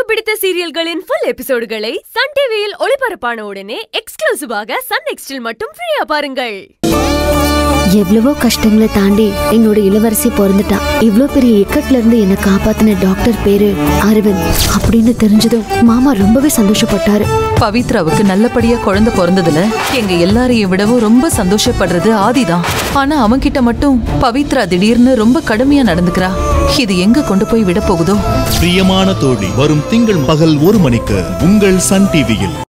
பிடித்த சீரியல்களின் full எபிசோடுகளை Sun டிவியில் ஒளிபரப்பான உடனே எக்ஸ்க்ளூசிவாக சன் நெக்ஸ்டில் மட்டும் ஃப்ரீயா பாருங்கள் எவ்வளவோ கஷ்டங்களை தாண்டி என்னோட இளவரசி பிறந்துட்டா இவ்ளோ பெரிய இக்கட்ல இருந்து என்னை காப்பாத்தின டாக்டர் பேரு அரவிந்த் அப்படின்னு தெரிஞ்சதும் மாமா ரொம்பவே சந்தோஷப்பட்டாரு பவித்ராவுக்கு நல்லபடியா குழந்தை பிறந்ததுல எங்க எல்லாரையும் விடவும் ரொம்ப சந்தோஷப்படுறது ஆதிதான் ஆனா அவன்கிட்ட மட்டும் பவித்ரா திடீர்னு ரொம்ப கடுமையா நடந்துக்கிறா இது எங்க கொண்டு போய் விட போகுதோ பிரியமான தோழி வரும் திங்கள் பகல் ஒரு மணிக்கு உங்கள் சன் டிவியில்